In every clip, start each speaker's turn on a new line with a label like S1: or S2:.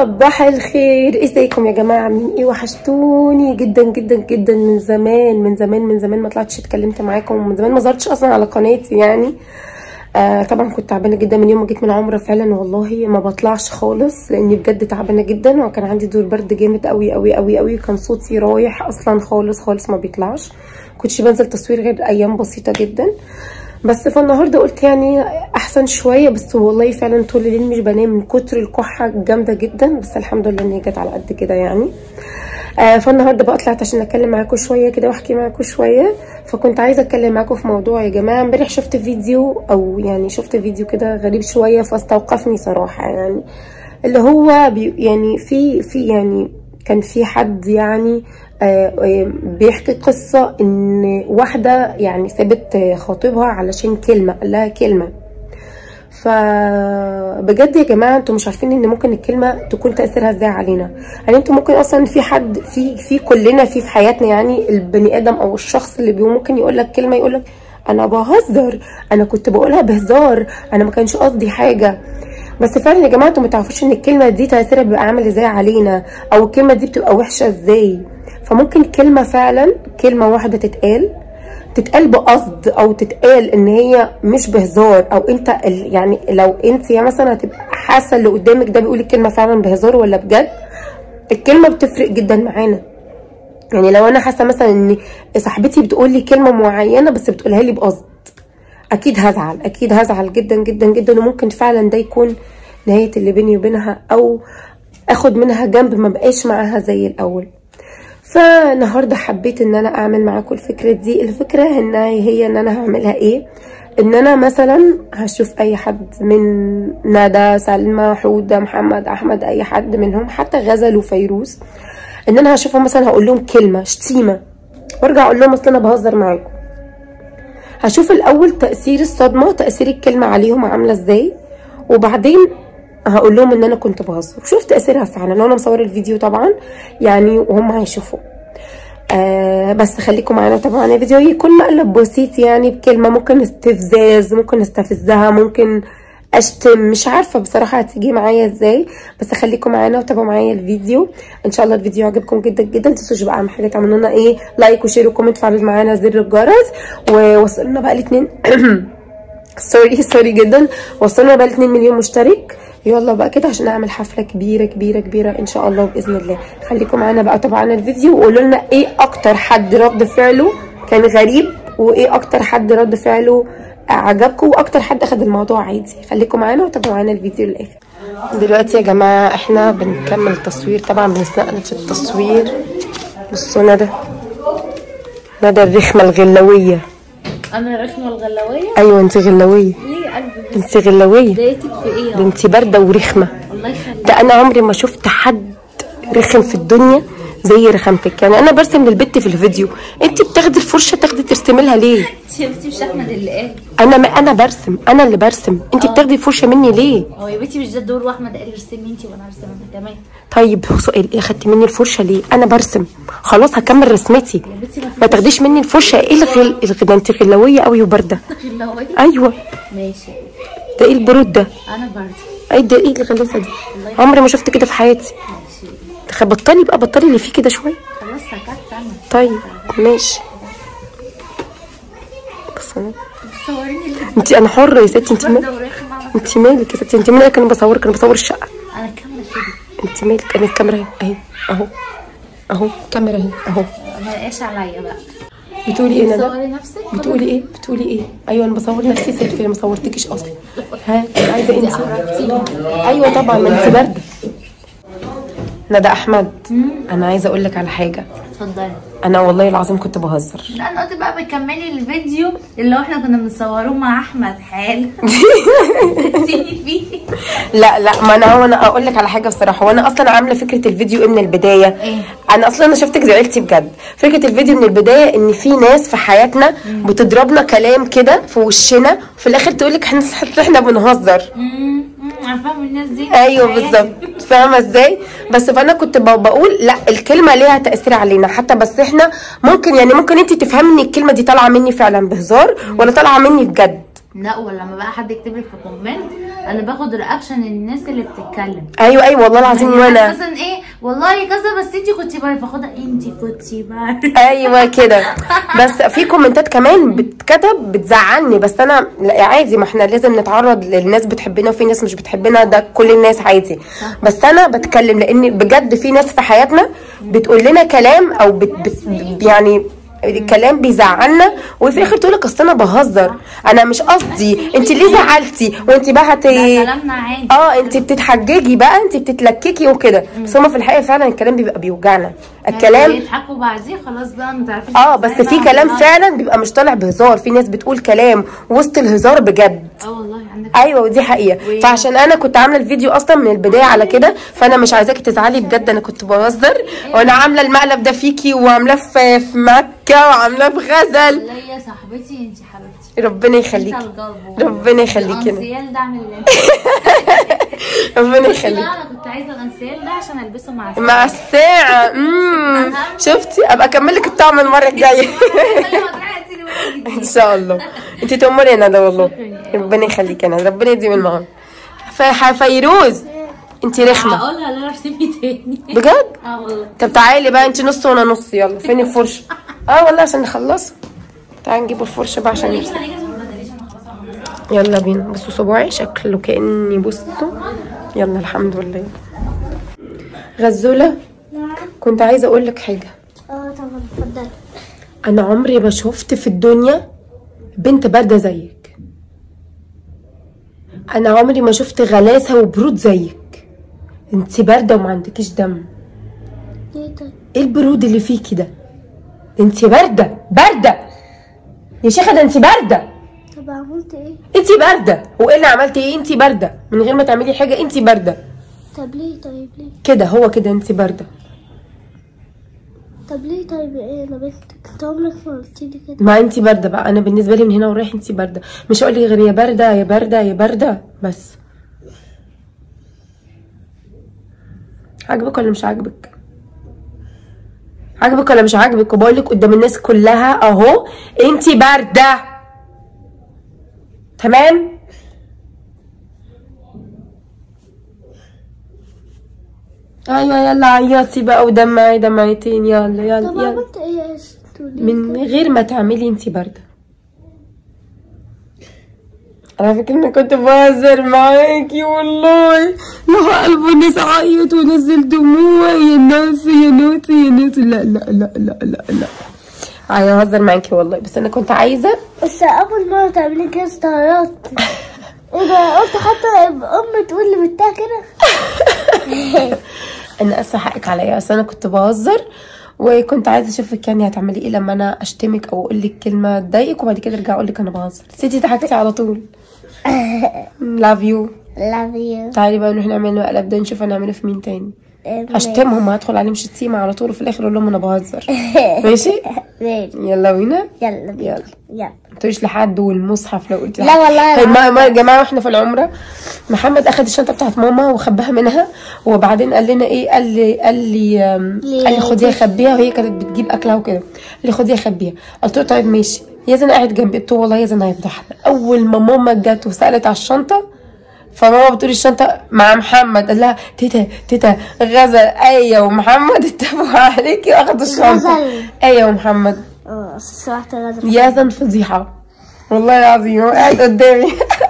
S1: صباح الخير ازيكم يا جماعه عاملين ايه وحشتوني جدا جدا جدا من زمان من زمان من زمان ما طلعتش اتكلمت معاكم ومن زمان ما ظهرتش اصلا على قناتي يعني آه طبعا كنت تعبانه جدا من يوم ما جيت من العمره فعلا والله ما بطلعش خالص لاني بجد تعبانه جدا وكان عندي دور برد جامد قوي قوي قوي قوي كان صوتي رايح اصلا خالص خالص ما بيطلعش كنتش بنزل تصوير غير ايام بسيطه جدا بس فالنهارده قلت يعني احسن شويه بس والله فعلا طول الليل مش بنام من كتر الكحه جامده جدا بس الحمد لله ان هي جت على قد كده يعني آه فالنهارده بقى طلعت عشان اتكلم معاكم شويه كده واحكي معاكم شويه فكنت عايزه اتكلم معاكم في موضوع يا جماعه امبارح شفت فيديو او يعني شفت فيديو كده غريب شويه فاستوقفني صراحه يعني اللي هو بي يعني في في يعني كان في حد يعني آه بيحكي قصة ان واحدة يعني سابت خطيبها علشان كلمة قال لها كلمة فبجد يا جماعة انتوا مش عارفين ان ممكن الكلمة تكون تأثيرها ازاي علينا يعني انتوا ممكن اصلا في حد في في كلنا في في حياتنا يعني البني ادم او الشخص اللي ممكن يقول لك كلمة يقول لك انا بهزر انا كنت بقولها بهزار انا ما كانش قصدي حاجة بس فعلا يا جماعه انتوا ما تعرفوش ان الكلمه دي تاثيرها بيبقى عامل ازاي علينا او الكلمه دي بتبقى وحشه ازاي فممكن كلمه فعلا كلمه واحده تتقال تتقال بقصد او تتقال ان هي مش بهزار او انت يعني لو انت يعني مثلا هتبقى حاسه اللي قدامك ده بيقول الكلمه فعلا بهزار ولا بجد الكلمه بتفرق جدا معانا يعني لو انا حاسه مثلا ان صاحبتي بتقول لي كلمه معينه بس بتقولها لي بقصد اكيد هزعل اكيد هزعل جدا جدا جدا وممكن فعلا ده يكون نهايه اللي بيني وبينها او اخد منها جنب ما بقاش معاها زي الاول فالنهارده حبيت ان انا اعمل معاكم الفكره دي الفكره ان هي ان انا هعملها ايه ان انا مثلا هشوف اي حد من ندى سلمى حوده محمد احمد اي حد منهم حتى غزل وفيروز ان انا هشوفهم مثلا هقول لهم كلمه شتيمه وارجع اقول لهم اصل انا بهزر معاكم هشوف الاول تاثير الصدمه تاثير الكلمه عليهم عامله ازاي وبعدين هقول لهم ان انا كنت بهزر وشوف تاثيرها فعلا وانا مصوره الفيديو طبعا يعني وهم هيشوفوا آه بس خليكم معانا طبعا الفيديو يكون مقلب بسيط يعني بكلمه ممكن استفزاز ممكن استفزها ممكن اشتم مش عارفه بصراحه هتيجي معايا ازاي بس خليكم معانا وتابعوا معايا الفيديو ان شاء الله الفيديو عجبكم جدا جدا تنسوش بقى اهم حاجه تعملوا لنا ايه لايك وشير وكومنت فعلوا معانا زر الجرس ووصلنا بقى الاثنين سوري سوري جدا وصلنا بقى 2 مليون مشترك يلا بقى كده عشان اعمل حفله كبيره كبيره كبيره ان شاء الله باذن الله خليكم معانا بقى طبعا الفيديو وقولوا لنا ايه اكتر حد رد فعله كان غريب وايه اكتر حد رد فعله عجبكم واكتر حد اخد الموضوع عادي خليكم معانا وتابعوا معانا الفيديو للاخر دلوقتي يا جماعه احنا بنكمل التصوير طبعا بنستقبل في التصوير بصوا ندى ندى الرخمه الغلويه
S2: انا رخمه الغلاويه
S1: ايوه انت غلويه
S2: ليه قلبي بس
S1: انت غلويه
S2: ضايقتك في ايه
S1: ده
S2: يا
S1: انت بارده ورخمه
S2: الله يخليك
S1: ده انا عمري ما شفت حد رخم في الدنيا زي رخامتك يعني انا برسم للبت في الفيديو انت بتاخدي الفرشه تاخدي ترسمي لها ليه
S2: يا بنتي مش احمد اللي قال
S1: انا ما انا برسم انا اللي برسم انت بتاخدي الفرشه مني ليه
S2: هو يا بنتي مش ده الدور واحمد قال ارسمي انت وانا ارسم انا كمان
S1: طيب سؤال ايه خدتي مني الفرشه ليه انا برسم خلاص هكمل رسمتي
S2: يا بنتي ما
S1: ما تاخديش مني الفرشه ايه الغل الغ- ده انت غلويه قوي وبارده
S2: في غلاويه
S1: ايوه
S2: ماشي
S1: ده ايه البرود ده
S2: انا برضه
S1: ايه ده ايه الغلاسه دي عمري ما شفت كده في حياتي
S2: ماشي
S1: تخ- بطلي بقى بطلي اللي فيه كده شويه
S2: خلاص سكت انا
S1: طيب ماشي بس أنا-
S2: صوريني اللي
S1: انت انا حره يا ستي انت مالك
S2: برده ورخمه
S1: انت مالك يا ستي انت مالك انا بصورك انا بصور الشقه
S2: انا كامله كده
S1: انت مالك انا الكاميرا اهي اهي اهو اهو الكاميرا اهي اهو
S2: ما لقاش عليا بقى
S1: بتقولي ايه ندى
S2: صوري نفسك
S1: بتقولي ايه بتقولي ايه ايوه انا بصور نفسي سيلفي انا ما صورتكيش اصلا ها عايزه
S2: انت
S1: انت
S2: قربتيني
S1: ايوه طبعا ما انت بارده ندى احمد انا عايزه اقول لك على حاجه
S2: اتفضلي
S1: انا والله العظيم كنت بهزر
S2: لا انا قلت بقى بكملي الفيديو اللي هو احنا كنا بنصوروه مع احمد حال تيجي فيه
S1: لا لا ما انا هو انا اقول لك على حاجه بصراحه وانا اصلا عامله فكره الفيديو ايه من البدايه
S2: ايه؟
S1: انا اصلا انا شفتك زعلتي بجد فكره الفيديو من البدايه ان في ناس في حياتنا بتضربنا كلام كده في وشنا وفي الاخر تقول لك احنا احنا بنهزر
S2: امم عارفه من الناس دي
S1: ايوه بالظبط فاهمه ازاي بس فانا كنت ب- بقول لا الكلمه ليها تاثير علينا حتى بس احنا ممكن يعني ممكن انت تفهمي ان الكلمه دي طالعه مني فعلا بهزار ولا طالعه مني بجد
S2: لا ولما بقى حد يكتب لك في كومنت انا باخد رياكشن الناس اللي بتتكلم
S1: ايوه ايوه والله العظيم
S2: يعني
S1: وانا
S2: مثلا ايه والله كذا بس انت كنتي بره فاخدها انت كنتي بره
S1: ايوه كده بس في كومنتات كمان بتكتب بتزعلني بس انا لا عادي ما احنا لازم نتعرض للناس بتحبنا وفي ناس مش بتحبنا ده كل الناس عادي بس انا بتكلم لان بجد في ناس في حياتنا بتقول لنا كلام او بت بت يعني الكلام بيزعلنا وفي الاخر تقول لك اصل انا بهزر انا مش قصدي انت ليه زعلتي وانت بقى هت
S2: ده كلامنا عادي
S1: اه انت بتتحججي بقى انت بتتلككي وكده بس هما في الحقيقه فعلا الكلام بيبقى بيوجعنا الكلام
S2: يضحكوا بعديه خلاص بقى ما تعرفيش
S1: اه بس
S2: ازاي
S1: في
S2: بقى
S1: كلام
S2: هزار.
S1: فعلا بيبقى مش طالع بهزار في ناس بتقول كلام وسط الهزار بجد
S2: اه والله عندك
S1: ايوه ودي حقيقه فعشان انا كنت عامله الفيديو اصلا من البدايه على كده فانا مش عايزاكي تزعلي بجد انا كنت بهزر وانا عامله المقلب ده فيكي وعاملاه في في مكه وعاملاه في غزل
S2: لا يا صاحبتي انت حبيبتي
S1: ربنا
S2: انت
S1: يخليكي
S2: القلب
S1: ربنا يخليكي
S2: الانسيال ده اعمل اللي انت
S1: ربنا
S2: لا
S1: يخليكي
S2: انا كنت عايزه الانسيال ده عشان البسه مع السلامه
S1: مع الساعه امم شفتي ابقى اكمل لك الطعم المره الجايه ان شاء الله انت تأمري انا ده والله ربنا يخليك انا ربنا يديم المعون ف- فيروز انت رخمه
S2: هقولها لا رسمي تاني
S1: بجد
S2: اه والله
S1: طب تعالي بقى انت نص وانا نص يلا فين الفرشه اه والله عشان نخلص تعالي نجيب الفرشه بقى عشان نرسم يلا بينا بصوا صباعي شكله كاني بصوا يلا الحمد لله غزوله كنت عايزه اقول لك حاجه
S3: اه طبعا اتفضل
S1: انا عمري ما شفت في الدنيا بنت بارده زيك انا عمري ما شفت غلاسه وبرود زيك انت بارده وما عندكيش دم
S3: ليه طيب
S1: ايه البرود اللي فيكي ده انت بارده بارده يا شيخه ده انت بارده
S3: طب عملت ايه
S1: انت بارده وايه اللي عملتي ايه انت بارده من غير ما تعملي حاجه انت بارده
S3: طب ليه طيب ليه
S1: كده هو كده انت بارده
S3: طب ليه طيب ايه انا بنتك انت عمرك ما قلت لي كده
S1: ما انت بارده بقى انا بالنسبه لي من هنا ورايح انت بارده مش هقول لك غير يا بارده يا بارده يا بارده بس عاجبك ولا مش عاجبك عاجبك ولا مش عاجبك وبقول لك قدام الناس كلها اهو انت بارده تمام ايوه يلا عيطي بقى ودمعي دمعتين يلا يلا
S3: طب
S1: يلا
S3: عملت ايه يا ست تقولي
S1: من غير ما تعملي انت بارده على فكرة انا كنت بهزر معاكي والله يا قلب الناس عيط ونزل دموع يا ناس يا نوتي يا نوتي لا لا لا لا لا لا عايزة اهزر معاكي والله بس انا كنت عايزة
S3: بس اول مرة تعملي كده استغربت ايه ده قلت حتى امي تقول لي بتاع كده
S1: انا اسفة حقك عليا اصل انا كنت بهزر وكنت عايزه اشوفك يعني هتعملي ايه لما انا اشتمك او اقول لك كلمه تضايقك وبعد كده ارجع اقول لك انا بهزر نسيتي ضحكتي على طول لاف يو
S3: love you
S1: تعالي بقى نروح نعمل المقلب ده نشوف هنعمله في مين تاني هشتمهم هدخل عليهم شتيمة على طول وفي الاخر اقول لهم انا بهزر ماشي
S3: ماشي
S1: يلا بينا
S3: يلا بينا.
S1: يلا
S3: يلا
S1: ما تقوليش لحد والمصحف لو قلت
S3: لا
S1: لحد.
S3: والله
S1: طيب ما ما يا جماعه واحنا في العمره محمد اخد الشنطه بتاعت ماما وخباها منها وبعدين قال لنا ايه قال لي قال لي آم،
S3: ليه؟
S1: قال لي خديها خبيها وهي كانت بتجيب اكلها وكده قال لي خديها خبيها قلت له طيب ماشي يزن قاعد جنبي قلت له والله يزن هيفضحنا اول ما ماما جت وسالت على الشنطه فماما بتقول الشنطه مع محمد قال لها تيتا تيتا غزل ايه ومحمد اتفقوا عليكي واخدوا الشنطه
S3: غزل.
S1: ايه ومحمد
S3: اه سمعت غزل
S1: يزن فضيحة والله العظيم هو قاعد قدامي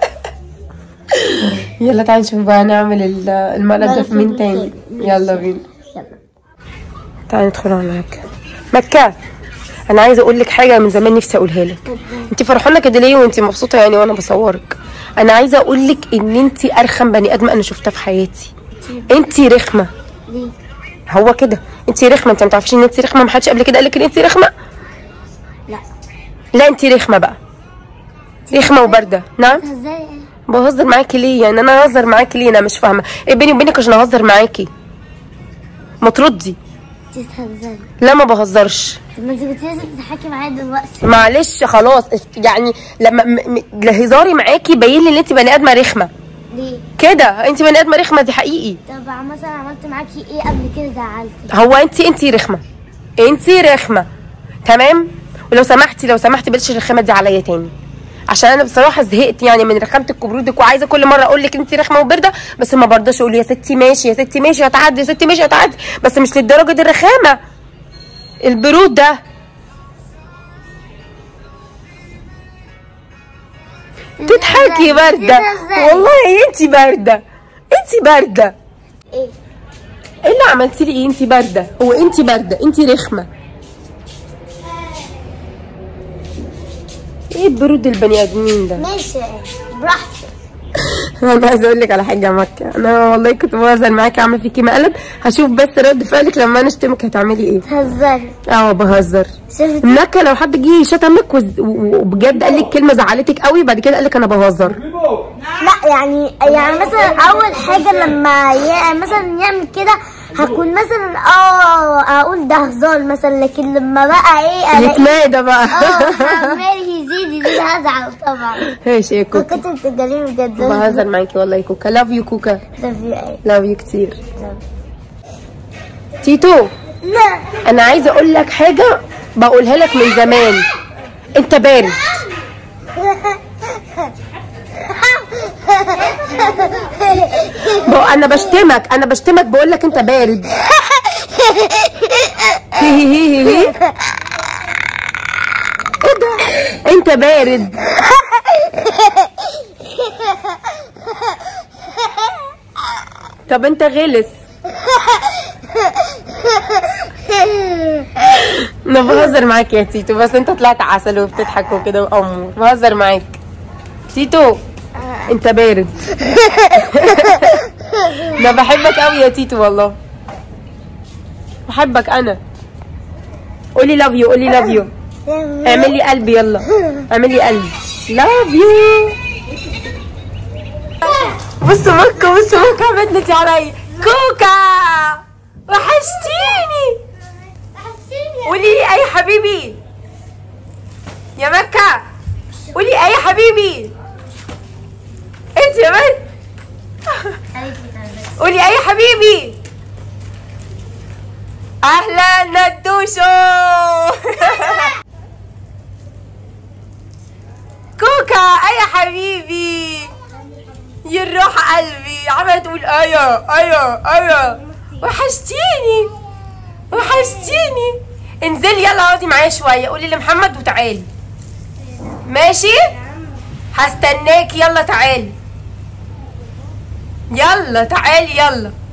S1: يلا تعالي نشوف بقى نعمل ال- المقلب ده في مين تاني يلا بينا
S3: يلا
S1: تعالي ندخل على مكة مكة انا عايزه اقول لك حاجه من زمان نفسي اقولها لك انت فرحانه كده ليه وانت مبسوطه يعني وانا بصورك انا عايزه اقول لك ان انت ارخم بني ادم انا شفتها في حياتي انت رخمه
S3: ليه
S1: هو كده انت رخمه انت ما تعرفيش ان انت رخمه ما حدش قبل كده قال لك ان انت رخمه
S3: لا
S1: لا انت رخمه بقى رخمه وبارده نعم
S3: ازاي
S1: بهزر معاكي ليه يعني انا اهزر معاكي ليه انا مش فاهمه ايه بيني وبينك عشان اهزر معاكي ما تردي
S3: تتهزري
S1: لا ما بهزرش
S3: طب ما انت كنت لازم تضحكي معايا دلوقتي
S1: معلش خلاص يعني لما م- م- هزاري معاكي باين لي ان انت بني ادمه رخمه
S3: ليه
S1: كده انت بني ادمه رخمه دي حقيقي
S3: طب مثلا عملت معاكي ايه قبل كده زعلتي
S1: هو انت انت رخمه انت رخمه تمام ولو سمحتي لو سمحتي بلاش الرخامه دي عليا تاني عشان انا بصراحه زهقت يعني من رخامه الكبرودك وعايزه كل مره اقول لك انت رخمه وبارده بس ما برضاش اقول يا ستي ماشي يا ستي ماشي هتعدي يا ستي ماشي هتعدي بس مش للدرجه دي الرخامه البرود ده تضحكي بارده والله انت بارده انت بارده
S3: ايه
S1: ايه اللي عملتي لي ايه انت بارده هو انت بارده انت رخمه ايه برود البني ادمين ده
S3: ماشي براحتك
S1: انا عايزه اقول لك على حاجه يا مكه انا والله كنت بهزر معاكي اعمل فيكي مقلب هشوف بس رد فعلك لما انا اشتمك هتعملي ايه
S3: تهزري
S1: اه بهزر
S3: شفت
S1: مكه لو حد جه شتمك وز- و- وبجد قال لك كلمه زعلتك قوي بعد كده قال لك انا بهزر
S3: لا يعني يعني مثلا اول حاجه لما ي... مثلا يعمل كده هكون مثلا اه اقول ده هزار مثلا لكن لما بقى ايه الاقي
S1: نتمادى بقى
S3: اه عمال يزيد يزيد هزعل طبعا
S1: ايش يا كوكا
S3: كنت بتجري بجد
S1: بهزر معاكي والله يا كوكا لاف يو كوكا
S3: ده في ايه
S1: لاف يو كتير تيتو
S3: لا
S1: انا عايزه اقول لك حاجه بقولها لك من زمان انت بارد بقى انا بشتمك انا بشتمك بقول لك انت بارد هي هي هي هي هي. ايه ده انت بارد طب انت غلس انا بهزر معاك يا تيتو بس انت طلعت عسل وبتضحك وكده وامور بهزر معاك تيتو انت بارد انا بحبك قوي يا تيتو والله بحبك انا قولي لاف يو قولي لاف يو اعملي قلبي يلا اعملي قلبي لاف يو بصوا مكة بصوا مكة بدلتي عليا كوكا وحشتيني قولي لي اي حبيبي يا مكة قولي اي حبيبي انت يا بنت قولي اي حبيبي اهلا ندوشو كوكا اي حبيبي يروح قلبي عمالة تقول ايوه ايوه ايوه وحشتيني وحشتيني انزلي يلا اقعدي معايا شويه قولي لمحمد وتعالي ماشي هستناك يلا تعالي يلا تعالي يلا